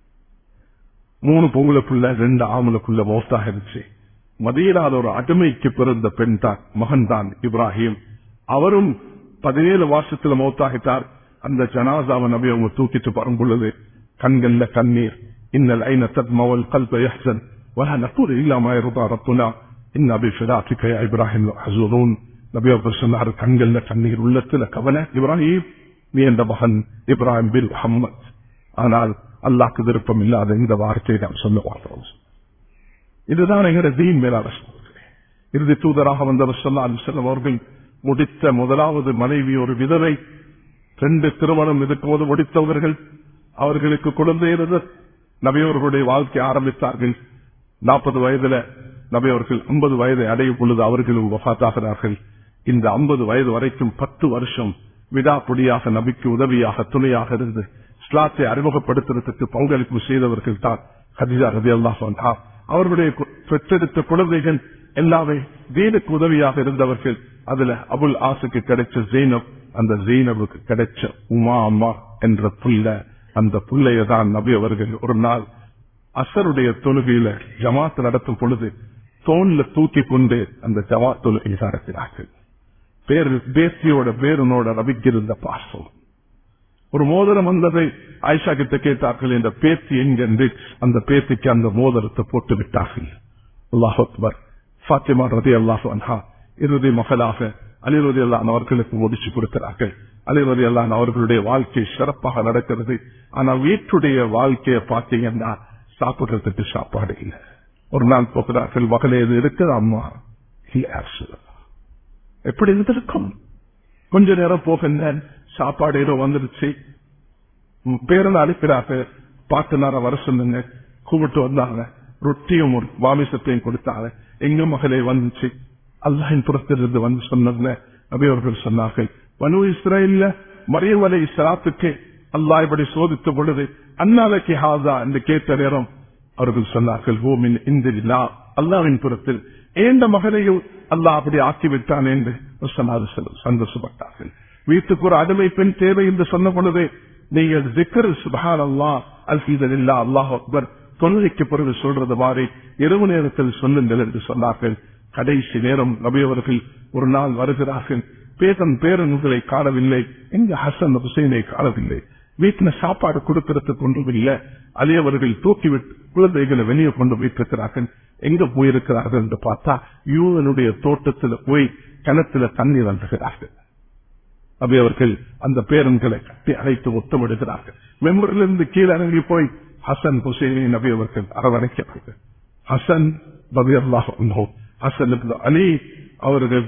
மூணு பொங்கலுக்குள்ள ரெண்டு ஆமலுக்குள்ள மோத்தாக இருந்துச்சு மதியிலாத ஒரு அடிமைக்கு பிறந்த பெண் தான் மகன் தான் இப்ராஹிம் அவரும் பதினேழு வருஷத்துல மௌத்தாகிட்டார் அந்த ஜனாசாவை நபி அவங்க தூக்கிட்டு வரும் பொழுது கண்கள்ல கண்ணீர் இன்னல் ஐன தத்மவல் கல்ப யஹ்சன் ولا نقول إلا ما يرضى ربنا إن بفراقك يا إبراهيم لحزنون நபி அவர்கள் சொன்னார் கண்கள்ல கண்ணீர் உள்ளத்துல கவன இப்ராஹிம் நீ என்ற மகன் இப்ராஹிம் பில் முகம்மது ஆனால் அல்லாக்கு விருப்பம் இல்லாத இந்த வார்த்தையை நாம் சொல்ல பார்த்தோம் இதுதான் எங்களுடைய தீன் மேலான இறுதி தூதராக வந்தவர் சொன்னார் செல்லம் அவர்கள் முடித்த முதலாவது மனைவி ஒரு விதவை ரெண்டு திருமணம் இதுக்கும்போது முடித்தவர்கள் அவர்களுக்கு குழந்தை இருந்தது நபியவர்களுடைய வாழ்க்கை ஆரம்பித்தார்கள் நாற்பது வயதுல நபியவர்கள் ஐம்பது வயதை அடையும் பொழுது அவர்களும் வஃத்தாகிறார்கள் இந்த ஐம்பது வயது வரைக்கும் பத்து வருஷம் விடாப்புடியாக நபிக்கு உதவியாக துணையாக இருந்து ஸ்லாத்தை அறிமுகப்படுத்துறதுக்கு பங்களிப்பு செய்தவர்கள் தான் ஹதிஜா ரதி அல்லாஹ் அவர்களுடைய பெற்றெடுத்த குழந்தைகள் எல்லாமே தீனுக்கு உதவியாக இருந்தவர்கள் அதுல அபுல் ஆசுக்கு கிடைச்ச ஜெயினப் அந்த ஜெயினபுக்கு கிடைச்ச உமா அம்மா என்ற புள்ள அந்த புள்ளைய தான் நபி அவர்கள் ஒரு நாள் அசருடைய தொழுகையில ஜமாத் நடத்தும் பொழுது தோன்ல தூக்கி கொண்டு அந்த ஜமாத் தொழுகை நடத்தினார்கள் பேரு பேசியோட பேரனோட நபிக்கிருந்த பாசம் ஒரு மோதிரம் வந்ததை ஆயிஷா கிட்ட கேட்டார்கள் என்ற பேத்தி எங்கென்று அந்த பேத்திக்கு அந்த மோதிரத்தை போட்டு விட்டார்கள் அல்லாஹ் அக்பர் ஃபாத்திமா ரதி அல்லாஹ் அன்ஹா இறுதி மகளாக அலி ரதி அல்லான் அவர்களுக்கு முடிச்சு கொடுக்கிறார்கள் அலி ரதி அல்லான் அவர்களுடைய வாழ்க்கை சிறப்பாக நடக்கிறது ஆனா வீட்டுடைய வாழ்க்கையை பார்த்தீங்கன்னா சாப்பிடுறதுக்கு சாப்பாடு இல்லை ஒரு நாள் போகிறார்கள் மகளே இது இருக்குது அம்மா எப்படி இருந்திருக்கும் கொஞ்ச நேரம் போகின்ற சாப்பாடு ஏதோ வந்துருச்சு பேரன் அழைக்கிறார்கள் பாட்டு நேரம் வர சொன்னுங்க கூப்பிட்டு வந்தாங்க ரொட்டியும் ஒரு வாமிசத்தையும் கொடுத்தாங்க எங்க மகளே வந்துச்சு அல்லாஹின் புறத்திலிருந்து வந்து சொன்னதுல நபி அவர்கள் சொன்னார்கள் வனு இஸ்ரேல்ல மரியவலை இஸ்லாத்துக்கு அல்லாஹ் இப்படி சோதித்த பொழுது அண்ணாலைக்கு ஹாதா என்று கேட்ட நேரம் அவர்கள் சொன்னார்கள் ஓமின் இந்த அல்லாவின் புறத்தில் ஏண்ட மகனையும் அல்லாஹ் அப்படி ஆக்கிவிட்டான் என்று சந்தோஷப்பட்டார்கள் வீட்டுக்கு ஒரு அடிமை பெண் தேவை என்று சொன்ன பொழுது நீங்கள் திக்கர் சுபஹான் அல்லா அல்ஹீதல் இல்லா அல்லாஹ் அக்பர் தொழுகைக்கு பிறகு சொல்றது மாதிரி இரவு நேரத்தில் சொல்லுங்கள் என்று சொன்னார்கள் கடைசி நேரம் நபியவர்கள் ஒரு நாள் வருகிறார்கள் பேதன் பேரன்களை காணவில்லை எங்க ஹசன் ஹுசைனை காணவில்லை வீட்டில் சாப்பாடு கொடுக்கறதுக்கு ஒன்றும் இல்லை அலியவர்கள் தூக்கிவிட்டு குழந்தைகளை வெளியே கொண்டு வைத்திருக்கிறார்கள் எங்க போயிருக்கிறார்கள் என்று பார்த்தா யூதனுடைய தோட்டத்தில் போய் கிணத்துல தண்ணீர் அந்துகிறார்கள் அவை அவர்கள் அந்த பேரன்களை கட்டி அழைத்து ஒத்தமிடுகிறார்கள் மெம்பரிலிருந்து கீழே இறங்கி போய் ஹசன் ஹுசைனை நபி அவர்கள் அரவணைக்கிறார்கள் ஹசன் பபி அல்லாஹ் ஹசன் அலி அவர்கள்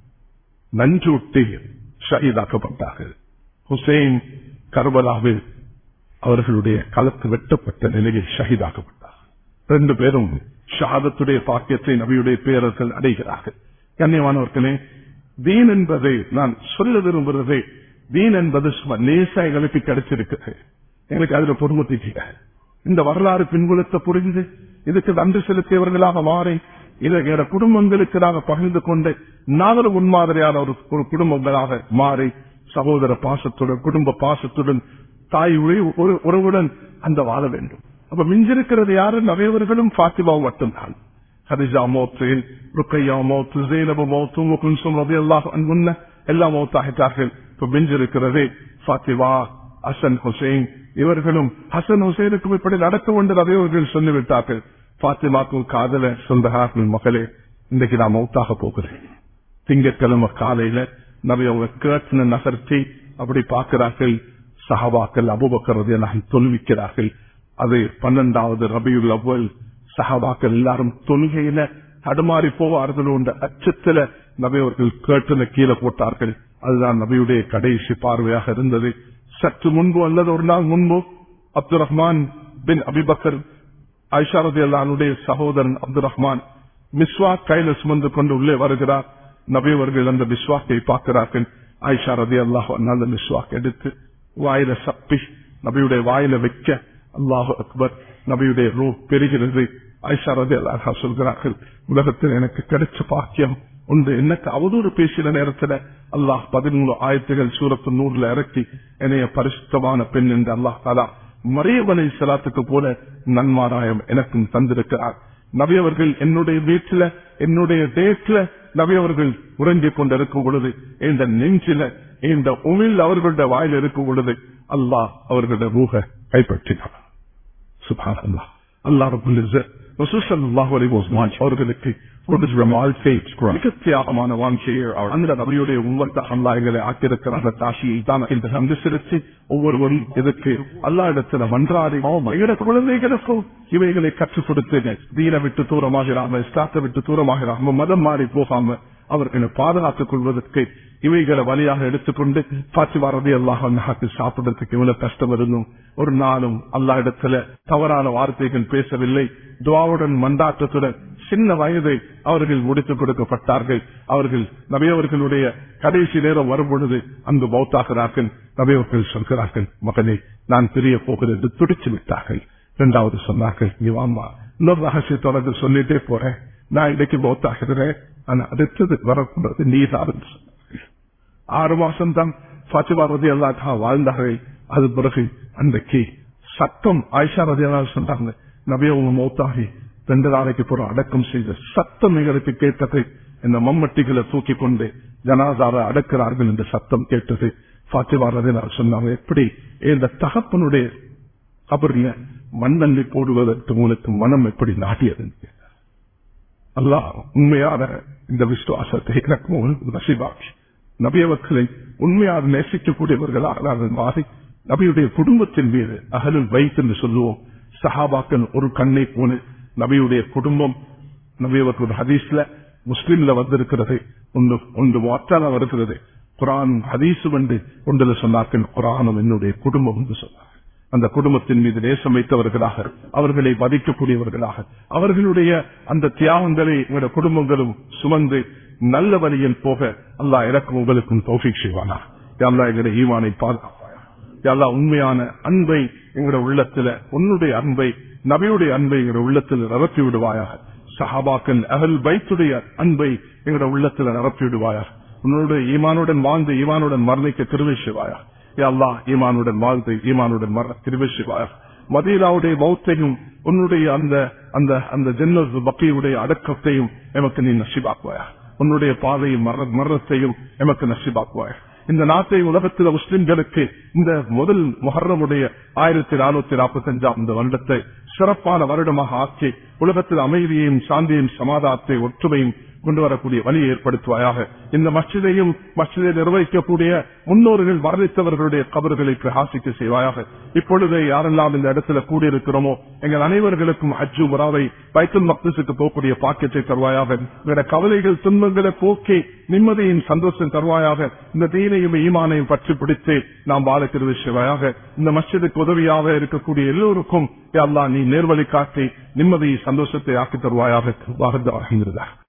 நஞ்சூட்டி ஷஹீதாக்கப்பட்டார்கள் ஹுசைன் கர்பலாவில் அவர்களுடைய களத்து வெட்டப்பட்ட நிலையில் ஷஹீதாக்கப்பட்டார் ரெண்டு பேரும் ஷஹாதத்துடைய பாக்கியத்தை நபியுடைய பேரர்கள் அடைகிறார்கள் கண்ணியமானவர்களே தீன் என்பதை நான் சொல்ல விரும்புகிறதே தீன் என்பது சும்மா லேசா எங்களுக்கு கிடைச்சிருக்கு எங்களுக்கு அதுல பொறுமத்திக்க இந்த வரலாறு பின்புலத்தை புரிந்து இதுக்கு நன்றி செலுத்தியவர்களாக மாறி இதை எங்க குடும்பங்களுக்கு நாங்கள் பகிர்ந்து கொண்டு நாங்களும் முன்மாதிரியான ஒரு ஒரு குடும்பங்களாக மாறி சகோதர பாசத்துடன் குடும்ப பாசத்துடன் தாய் உறவுடன் அந்த வாழ வேண்டும் அப்ப மிஞ்சிருக்கிறது யாரு நிறையவர்களும் பாத்திமாவும் மட்டும்தான் ஹரிஜா மோத்து ருக்கையா மோத்து ஜெயினபு மோத்து முகுன்சும் ரவி அல்லாஹ் முன்ன எல்லாம் மௌத்தாகிட்டார்கள் இப்ப மிஞ்சிருக்கிறதே பாத்திமா ஹசன் ஹுசைன் இவர்களும் ஹசன் ஹுசைனுக்கும் இப்படி நடக்க கொண்டு நிறையவர்கள் சொல்லிவிட்டார்கள் பாத்திமாக்கும் காதல சொந்தகார்கள் மகளே இன்றைக்கு நான் மௌத்தாக போகிறேன் திங்கட்கிழமை காலையில நிறைய கேட்ன நகர்த்தி அப்படி பார்க்கிறார்கள் சஹாபாக்கள் அபுபக்கரதை நான் தொல்விக்கிறார்கள் அது பன்னெண்டாவது ரபியுல் அவ்வல் சஹாபாக்கள் எல்லாரும் தொழுகையில தடுமாறி போவார்கள் என்ற அச்சத்துல நபையவர்கள் கேட்டுல கீழே போட்டார்கள் அதுதான் நபியுடைய கடைசி பார்வையாக இருந்தது சற்று முன்பு அல்லது ஒரு நாள் முன்பு அப்துல் ரஹ்மான் பின் அபிபக்கர் ஐஷாரதி அல்லானுடைய சகோதரன் அப்துல் ரஹ்மான் மிஸ்வா கையில சுமந்து கொண்டு உள்ளே வருகிறார் நபியவர்கள் அந்த மிஸ்வாக்கை பார்க்கிறார்கள் ஆயிஷா ரதி அல்லாஹ் அந்த மிஸ்வாக் எடுத்து வாயில சப்பி நபியுடைய வாயில வைக்க அல்லாஹு அக்பர் நபியுடைய ரூ பெறுகிறது ஐஷா ரதி அல்லாஹா சொல்கிறார்கள் உலகத்தில் எனக்கு கிடைச்ச பாக்கியம் உண்டு எனக்கு அவதூறு பேசின நேரத்துல அல்லாஹ் பதிமூணு ஆயத்துகள் சூரத்து நூறுல இறக்கி என்னைய பரிசுத்தமான பெண் என்று அல்லாஹ் தாலா மறையவனை செலாத்துக்கு போல நன்மாராயம் எனக்கும் தந்திருக்கிறார் நபியவர்கள் என்னுடைய வீட்டில என்னுடைய டேட்ல நபியவர்கள் உறங்கிக் கொண்டிருக்கும் பொழுது இந்த நெஞ்சில இந்த உமிழ் அவர்களுடைய வாயில் இருக்கும் பொழுது அல்லாஹ் அவர்களுடைய ரூக கைப்பற்றினார் சுபான் அல்லாஹ் அல்லாஹ் ரபுல் அவர்களுக்கு மிக தியாகமான வாழ்க்கையை அந்த நபியுடைய உண்மத்த அல்லா எங்களை ஆக்கியிருக்கிற அந்த காட்சியை தான் இந்த அனுசரித்து ஒவ்வொருவரும் இதற்கு அல்லா இடத்துல மன்றாடி எங்களோட குழந்தைகளுக்கும் இவைகளை கற்றுக் கொடுத்து தீன விட்டு தூரமாகிறாம இஸ்லாத்தை விட்டு தூரமாகிறாம மதம் மாறி போகாம அவர்களை பாதுகாத்துக் கொள்வதற்கு இவைகளை வழியாக எடுத்துக்கொண்டு பாத்தி வரதி அல்லாஹ் சாப்பிடுறதுக்கு இவ்வளவு கஷ்டம் இருந்தும் ஒரு நாளும் அல்லா இடத்துல தவறான வார்த்தைகள் பேசவில்லை துவாவுடன் மண்டாட்டத்துடன் சின்ன வயதை அவர்கள் முடித்துக் கொடுக்கப்பட்டார்கள் அவர்கள் நபியவர்களுடைய கடைசி நேரம் வரும்பொழுது அங்கு பௌத்தாகிறார்கள் நபியவர்கள் சொல்கிறார்கள் மகனே நான் பிரிய போகிறது துடிச்சு விட்டார்கள் இரண்டாவது சொன்னார்கள் நீ வாமா இன்னொரு ரகசியத்தோட சொல்லிட்டே போறேன் நான் இன்னைக்கு பௌத்தாகிறேன் ஆனா அடுத்தது வரக்கூடாது நீதான் ஆறு மாசம் தான் பாத்திமா ரதி அல்லா வாழ்ந்தார்கள் அது பிறகு அன்றைக்கு சத்தம் ஆயிஷா ரதி அல்லா சொன்னாங்க நபியவும் மௌத்தாகி ரெண்டு நாளைக்கு பிறகு அடக்கம் செய்த சத்தம் எங்களுக்கு கேட்டது இந்த மம்மட்டிகளை தூக்கி கொண்டு ஜனாதாவை அடக்கிறார்கள் என்ற சத்தம் கேட்டது பாத்திமா ரதி சொன்னாங்க எப்படி இந்த தகப்பனுடைய கபர்ல மண்ணள்ளி போடுவதற்கு உங்களுக்கு மனம் எப்படி நாட்டியது அல்லாஹ் உண்மையான இந்த விசுவாசத்தை எனக்கு நசிபாக்கி நபியவர்களை உண்மையாக நேசிக்கக்கூடியவர்களாக மாறி நபியுடைய குடும்பத்தின் மீது அகலில் வைத்து என்று சொல்லுவோம் சஹாபாக்கள் ஒரு கண்ணை போன நபியுடைய குடும்பம் நபியவர்கள் ஹதீஸ்ல முஸ்லிம்ல வந்திருக்கிறது ஒன்று ஒன்று மாற்றால வருகிறது குரான் ஹதீசு வந்து ஒன்றில் சொன்னார்கள் குரானும் என்னுடைய குடும்பம் என்று சொன்னார் அந்த குடும்பத்தின் மீது நேசம் வைத்தவர்களாக அவர்களை வதிக்கக்கூடியவர்களாக அவர்களுடைய அந்த தியாகங்களை எங்களுடைய குடும்பங்களும் சுமந்து நல்ல வழியில் போக அல்லா எனக்கும் உங்களுக்கும் தௌஃபிக் செய்வானா அல்லா எங்களுடைய ஈவானை பாதுகாப்பாயா அல்லா உண்மையான அன்பை எங்களுடைய உள்ளத்துல உன்னுடைய அன்பை நபியுடைய அன்பை எங்களுடைய உள்ளத்தில் நிரப்பி விடுவாயாக சஹாபாக்கள் அகல் பைத்துடைய அன்பை எங்களுடைய உள்ளத்தில் நிரப்பி விடுவாயாக உன்னுடைய ஈமானுடன் வாழ்ந்து ஈமானுடன் மரணிக்க திருவை செய்வாயா அல்லா ஈமானுடன் வாழ்ந்து ஈமானுடன் மரண திருவை செய்வாயா மதீனாவுடைய பௌத்தையும் உன்னுடைய அந்த அந்த அந்த ஜென்னல் பக்கியுடைய அடக்கத்தையும் எமக்கு நீ நசிபாக்குவாயா உன்னுடைய பாதையும் மரணத்தையும் எமக்கு நசிபாக்குவாய் இந்த நாட்டை உலகத்தில் முஸ்லிம்களுக்கு இந்த முதல் முகர்ணமுடைய ஆயிரத்தி நானூத்தி நாற்பத்தி அஞ்சாம் இந்த வருடத்தை சிறப்பான வருடமாக ஆக்கி உலகத்தில் அமைதியையும் சாந்தியும் சமாதானத்தை ஒற்றுமையும் கொண்டு வரக்கூடிய வழி ஏற்படுத்துவாயாக இந்த மஸ்ஜிதையும் மஸ்ஜிதை நிர்வகிக்கக்கூடிய முன்னோர்கள் மரணித்தவர்களுடைய கபர்களை பிரகாசிக்க செய்வாயாக இப்பொழுது யாரெல்லாம் இந்த இடத்துல கூடியிருக்கிறோமோ எங்கள் அனைவர்களுக்கும் அஜு முறாவை பைத்தல் மக்தசுக்கு போகக்கூடிய பாக்கியத்தை தருவாயாக எங்களுடைய கவலைகள் துன்பங்களை போக்கி நிம்மதியின் சந்தோஷம் தருவாயாக இந்த தீனையும் ஈமானையும் பற்றி பிடித்து நாம் வாழக்கிறது செய்வாயாக இந்த மஸ்ஜிதுக்கு உதவியாக இருக்கக்கூடிய எல்லோருக்கும் அல்லா நீ நேர்வழி காட்டி நிம்மதியை சந்தோஷத்தை ஆக்கி தருவாயாக வாழ்ந்து